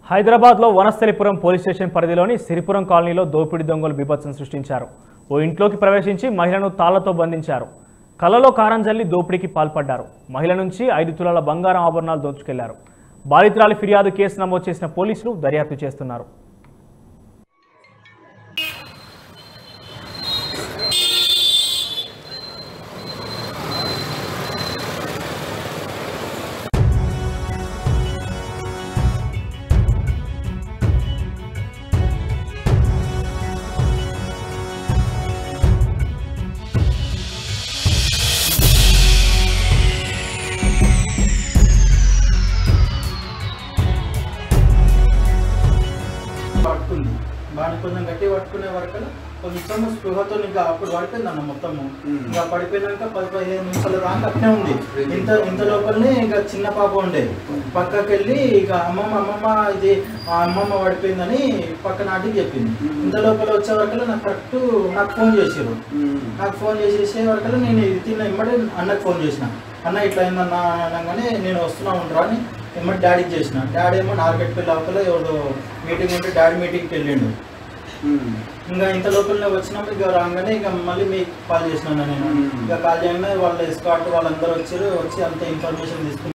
హైదరాబాద్లో Vanasthalipuram police station పరిధిలోని సిరిపురం కాలనీలో దోపిడీ దొంగలు బీభత్సం సృష్టించారు ఓ ఇంట్లోకి ప్రవేశించి మహిళను తాళ్లతో బంధించారు కళ్ళలో కారం జల్లి దోపిడీకి పాల్పడ్డారు మహిళ నుంచి ఐదు తులాల బంగారం ఆభరణాలు దోచుకెళ్లారు బాధితురాలి ఫిర్యాదు కేసు నమోదు చేసిన పోలీసులు దర్యాప్తు చేస్తున్నారు పట్టుకుంది బాగా కొంచెం గట్టి పట్టుకునే వరకు కొంచెం స్పృహతో ఇంకా అప్పుడు పడిపోయింది అన్న మొత్తము ఇంకా పడిపోయినాక పది పదిహేను నిమిషాల దాకా అట్నే ఉంది ఇంత ఇంత లోపలనే ఇంకా చిన్న పాప ఉండే పక్కకి వెళ్ళి ఇక అమ్మమ్మ అమ్మమ్మ ఇది ఆ అమ్మమ్మ పడిపోయిందని పక్క నాటికి చెప్పింది ఇంత లోపల వచ్చే వరకు నాకు కరెక్ట్ నాకు ఫోన్ చేసారు నాకు ఫోన్ చేసేసే వరకు నేను ఇది తిన్న ఇమ్మడే అన్నకు ఫోన్ చేసిన అన్న ఇట్లా అయిందన్న అనగానే నేను వస్తున్నా ఉండరా అని ఇమ్మడి డాడీకి చేసిన డాడీ ఏమో నార్గెట్ పెళ్ళి అవతల ఎవరు మీటింగ్ ఉంటే డాడీ మీటింగ్కి వెళ్ళిండు ఇంకా ఇంత లోపల వచ్చినప్పుడు ఇక రాగానే ఇక మళ్ళీ మీకు కాల్ చేసినాను నేను ఇక కాల్ చేయగానే వాళ్ళ ఎస్కాట్ వాళ్ళందరూ వచ్చారు వచ్చి అంత ఇన్ఫర్మేషన్ తీసుకుని